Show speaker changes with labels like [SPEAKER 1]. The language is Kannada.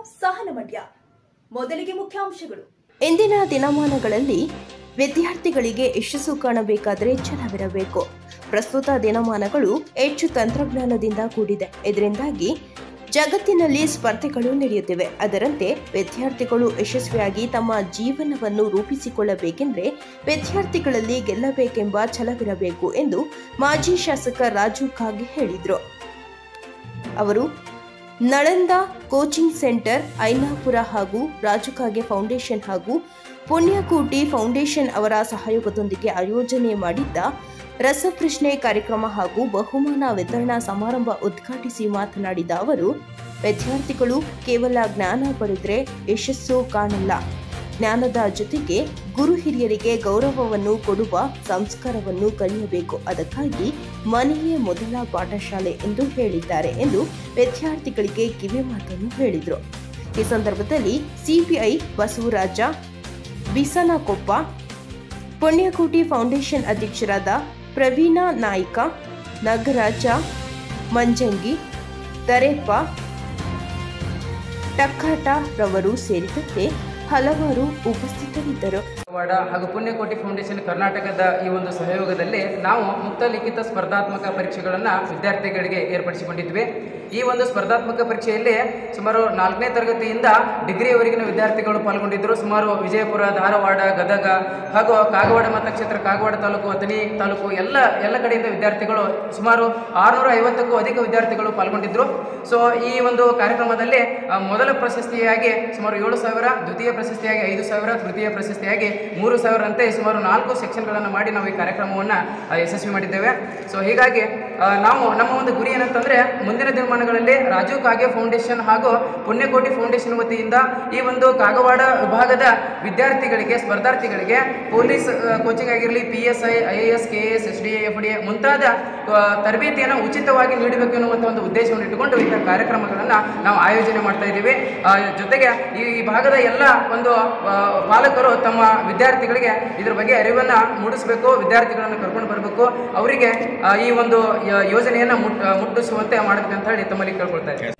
[SPEAKER 1] ಸಹನ ಮಂಡ್ಯ ಮೊದಲಿಗೆ ಮುಖ್ಯಾಂಶಗಳು
[SPEAKER 2] ಇಂದಿನ ದಿನಮಾನಗಳಲ್ಲಿ ವಿದ್ಯಾರ್ಥಿಗಳಿಗೆ ಯಶಸ್ಸು ಕಾಣಬೇಕಾದರೆ ಛಲವಿರಬೇಕು ಪ್ರಸ್ತುತ ದಿನಮಾನಗಳು ಹೆಚ್ಚು ತಂತ್ರಜ್ಞಾನದಿಂದ ಕೂಡಿದೆ ಇದರಿಂದಾಗಿ ಜಗತ್ತಿನಲ್ಲಿ ಸ್ಪರ್ಧೆಗಳು ನಡೆಯುತ್ತಿವೆ ಅದರಂತೆ ವಿದ್ಯಾರ್ಥಿಗಳು ಯಶಸ್ವಿಯಾಗಿ ತಮ್ಮ ಜೀವನವನ್ನು ರೂಪಿಸಿಕೊಳ್ಳಬೇಕೆಂದರೆ ವಿದ್ಯಾರ್ಥಿಗಳಲ್ಲಿ ಗೆಲ್ಲಬೇಕೆಂಬ ಛಲವಿರಬೇಕು ಎಂದು ಮಾಜಿ ಶಾಸಕ ರಾಜು ಕಾಗೆ ಹೇಳಿದರು ಅವರು ನಳಂದ ಕೋಚಿಂಗ್ ಸೆಂಟರ್ ಐನಾಪುರ ಹಾಗೂ ರಾಜುಕಾಗೆ ಫೌಂಡೇಶನ್ ಹಾಗೂ ಪುಣ್ಯಕೋಟಿ ಫೌಂಡೇಶನ್ ಅವರ ಸಹಯೋಗದೊಂದಿಗೆ ಆಯೋಜನೆ ಮಾಡಿದ್ದ ರಸಪ್ರಶ್ನೆ ಕಾರ್ಯಕ್ರಮ ಹಾಗೂ ಬಹುಮಾನ ವಿತರಣಾ ಸಮಾರಂಭ ಉದ್ಘಾಟಿಸಿ ಮಾತನಾಡಿದ ಅವರು ವಿದ್ಯಾರ್ಥಿಗಳು ಕೇವಲ ಜ್ಞಾನ ಪಡೆದರೆ ಯಶಸ್ಸು ಕಾಣಲ್ಲ ಜ್ಞಾನದ ಜೊತೆಗೆ ಗುರು ಹಿರಿಯರಿಗೆ ಗೌರವವನ್ನು ಕೊಡುವ ಸಂಸ್ಕಾರವನ್ನು ಕಲಿಯಬೇಕು ಅದಕ್ಕಾಗಿ ಮನೆಯೇ ಮೊದಲ ಪಾಠಶಾಲೆ ಎಂದು ಹೇಳಿದ್ದಾರೆ ಎಂದು ವಿದ್ಯಾರ್ಥಿಗಳಿಗೆ ಕಿವಿ ಮಾತನ್ನು ಹೇಳಿದರು ಈ ಸಂದರ್ಭದಲ್ಲಿ ಸಿಪಿಐ ಬಸವರಾಜ ಬಿಸನಕೊಪ್ಪ ಪುಣ್ಯಕೋಟಿ ಫೌಂಡೇಶನ್ ಅಧ್ಯಕ್ಷರಾದ ಪ್ರವೀಣ ನಾಯ್ಕ ನಗರಾಜ ಮಂಜಂಗಿ ದರೆಪ್ಪ ಟಕ್ಕಾಟ ರವರು ಸೇರಿದಂತೆ ಹಲವರು ಉಪಸ್ಥಿತರಿದ್ದರು
[SPEAKER 3] ಧಾರವಾಡ ಹಾಗೂ ಪುಣ್ಯಕೋಟಿ ಫೌಂಡೇಶನ್ ಕರ್ನಾಟಕದ ಈ ಒಂದು ಸಹಯೋಗದಲ್ಲಿ ನಾವು ಮುಕ್ತ ಲಿಖಿತ ಸ್ಪರ್ಧಾತ್ಮಕ ಪರೀಕ್ಷೆಗಳನ್ನು ವಿದ್ಯಾರ್ಥಿಗಳಿಗೆ ಏರ್ಪಡಿಸಿಕೊಂಡಿದ್ವಿ ಈ ಒಂದು ಸ್ಪರ್ಧಾತ್ಮಕ ಪರೀಕ್ಷೆಯಲ್ಲಿ ಸುಮಾರು ನಾಲ್ಕನೇ ತರಗತಿಯಿಂದ ಡಿಗ್ರಿಯವರೆಗಿನ ವಿದ್ಯಾರ್ಥಿಗಳು ಪಾಲ್ಗೊಂಡಿದ್ದರು ಸುಮಾರು ವಿಜಯಪುರ ಧಾರವಾಡ ಗದಗ ಹಾಗೂ ಕಾಗವಾಡ ಮತಕ್ಷೇತ್ರ ಕಾಗವಾಡ ತಾಲೂಕು ಅಥಣಿ ತಾಲೂಕು ಎಲ್ಲ ಎಲ್ಲ ಕಡೆಯಿಂದ ವಿದ್ಯಾರ್ಥಿಗಳು ಸುಮಾರು ಆರುನೂರ ಐವತ್ತಕ್ಕೂ ಅಧಿಕ ವಿದ್ಯಾರ್ಥಿಗಳು ಪಾಲ್ಗೊಂಡಿದ್ದರು ಸೊ ಈ ಒಂದು ಕಾರ್ಯಕ್ರಮದಲ್ಲಿ ಆ, ಮೊದಲ ಪ್ರಶಸ್ತಿಯಾಗಿ ಸುಮಾರು ಏಳು ಸಾವಿರ ದ್ವಿತೀಯ ಪ್ರಶಸ್ತಿಯಾಗಿ ಐದು ಸಾವಿರ ತೃತೀಯ ಪ್ರಶಸ್ತಿಯಾಗಿ ಮೂರು ಸಾವಿರಂತೆ ಸುಮಾರು ನಾಲ್ಕು ಸೆಕ್ಷನ್ಗಳನ್ನು ಮಾಡಿ ನಾವು ಈ ಕಾರ್ಯಕ್ರಮವನ್ನು ಯಶಸ್ವಿ ಮಾಡಿದ್ದೇವೆ ಸೊ ಹೀಗಾಗಿ ಆ, ನಾವು ನಮ್ಮ ಒಂದು ಗುರಿ ಏನಂತಂದರೆ ಮುಂದಿನ ದಿನಮಾನಗಳಲ್ಲಿ ರಾಜೀವ್ ಕಾಗೆ ಫೌಂಡೇಶನ್ ಹಾಗೂ ಪುಣ್ಯಕೋಟಿ ಫೌಂಡೇಶನ್ ವತಿಯಿಂದ ಈ ಒಂದು ಕಾಗವಾಡ ವಿಭಾಗದ ವಿದ್ಯಾರ್ಥಿಗಳಿಗೆ ಸ್ಪರ್ಧಾರ್ಥಿಗಳಿಗೆ ಪೊಲೀಸ್ ಕೋಚಿಂಗ್ ಆಗಿರಲಿ P S I I A S K S S D F D ಮುಂತಾದ ಆ, ತರಬೇತಿಯನ್ನು ಉಚಿತವಾಗಿ ನೀಡಬೇಕು ಎನ್ನುವಂಥ ಒಂದು ಉದ್ದೇಶವನ್ನು ಇಟ್ಟುಕೊಂಡು ಇಂಥ ಕಾರ್ಯಕ್ರಮಗಳನ್ನು ನಾವು ಆಯೋಜನೆ ಮಾಡ್ತಾ ಇದ್ದೀವಿ ಆ, ಜೊತೆಗೆ ಈ ಈ ಭಾಗದ ಎಲ್ಲ ಒಂದು ಆ, ಪಾಲಕರು ತಮ್ಮ ವಿದ್ಯಾರ್ಥಿಗಳಿಗೆ ಇದ್ರ ಬಗ್ಗೆ ಅರಿವನ್ನು ಮೂಡಿಸಬೇಕು ವಿದ್ಯಾರ್ಥಿಗಳನ್ನು ಕರ್ಕೊಂಡು ಬರಬೇಕು ಅವರಿಗೆ ಆ, ಈ ಒಂದು ಯ- ಯೋಜನೆಯನ್ನು ಮುಟ್ ಮುಟ್ಟಿಸುವಂತೆ ಮಾಡಬೇಕಂತ ಹೇಳಿ ತಮ್ಮಲ್ಲಿ ಕೇಳ್ಕೊಳ್ತಾ ಇದ್ದೀನಿ